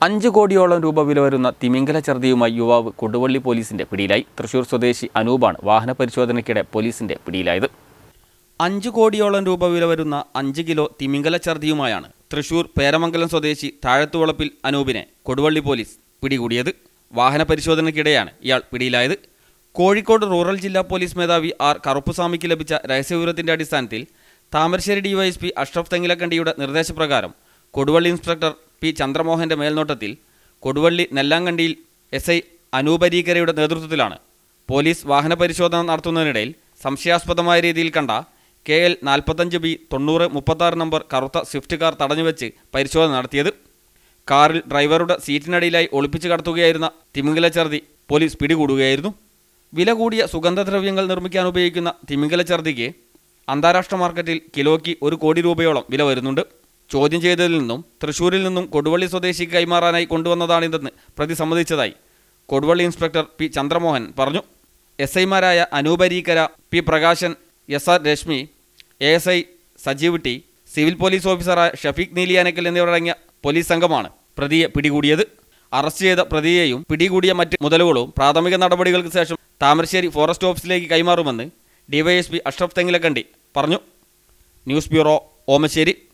അഞ്ച് കോടിയോളം രൂപ വില വരുന്ന തിമിംഗല ഛർദിയുമായി യുവാവ് കൊടുവള്ളി പോലീസിന്റെ പിടിയിലായി തൃശൂർ സ്വദേശി അനൂപാണ് വാഹന പരിശോധനയ്ക്കിടെ പോലീസിന്റെ പിടിയിലായത് അഞ്ച് കോടിയോളം രൂപ വില വരുന്ന അഞ്ച് കിലോ തിമിംഗല ഛർദിയുമായാണ് തൃശൂർ പേരമംഗലം സ്വദേശി താഴത്തുവളപ്പിൽ അനൂപിനെ കൊടുവള്ളി പോലീസ് പിടികൂടിയത് വാഹന പരിശോധനയ്ക്കിടെയാണ് ഇയാൾ പിടിയിലായത് കോഴിക്കോട് റൂറൽ ജില്ലാ പോലീസ് മേധാവി ആർ കറുപ്പുസ്വാമിക്ക് ലഭിച്ച രഹസ്യവിവരത്തിന്റെ അടിസ്ഥാനത്തിൽ താമരശ്ശേരി ഡിവൈഎസ്പി അഷ്റഫ് തെങ്ങിലക്കണ്ടിയുടെ നിർദ്ദേശപ്രകാരം കൊടുവള്ളി ഇൻസ്പെക്ടർ പി ചന്ദ്രമോഹന്റെ മേൽനോട്ടത്തിൽ കൊടുവള്ളി നെല്ലാങ്കണ്ടിയിൽ എസ് ഐ അനൂപരീകരയുടെ നേതൃത്വത്തിലാണ് പോലീസ് വാഹന പരിശോധന നടത്തുന്നതിനിടയിൽ സംശയാസ്പദമായ രീതിയിൽ കണ്ട കെ എൽ നാൽപ്പത്തഞ്ച് ബി തൊണ്ണൂറ് മുപ്പത്താറ് നമ്പർ കറുത്ത സ്വിഫ്റ്റ് കാർ തടഞ്ഞുവെച്ച് പരിശോധന നടത്തിയത് കാറിൽ ഡ്രൈവറുടെ സീറ്റിനടിയിലായി ഒളിപ്പിച്ച് കടത്തുകയായിരുന്ന തിമിംഗല ഛർദി പോലീസ് പിടികൂടുകയായിരുന്നു വില കൂടിയ സുഗന്ധദ്രവ്യങ്ങൾ നിർമ്മിക്കാൻ ഉപയോഗിക്കുന്ന തിമിംഗല ഛർദിക്ക് അന്താരാഷ്ട്ര മാർക്കറ്റിൽ കിലോയ്ക്ക് ഒരു കോടി രൂപയോളം വില വരുന്നുണ്ട് ചോദ്യം ചെയ്തതിൽ നിന്നും തൃശൂരിൽ നിന്നും കൊടുവള്ളി സ്വദേശിക്ക് കൈമാറാനായി കൊണ്ടുവന്നതാണിതെന്ന് പ്രതി സമ്മതിച്ചതായി കൊടുവള്ളി ഇൻസ്പെക്ടർ പി ചന്ദ്രമോഹൻ പറഞ്ഞു എസ് ഐമാരായ Anoop Areekkara P Prakashan S R Rashmi A S I Sajeev T civil police ഓഫീസറായ ഷഫീഖ് നീലിയാനക്കൽ എന്നിവരടങ്ങിയ പോലീസ് സംഘമാണ് പ്രതിയെ പിടികൂടിയത് അറസ്റ്റ് ചെയ്ത പ്രതിയെയും പിടികൂടിയ മറ്റ് മുതലുകളും പ്രാഥമിക നടപടികൾക്ക് ശേഷം താമരശ്ശേരി ഫോറസ്റ്റ് ഓഫീസിലേക്ക് കൈമാറുമെന്ന് ഡിവൈഎസ്പി അഷ്റഫ് തെങ്ങിലക്കണ്ടി പറഞ്ഞു ന്യൂസ് ബ്യൂറോ ഓമശ്ശേരി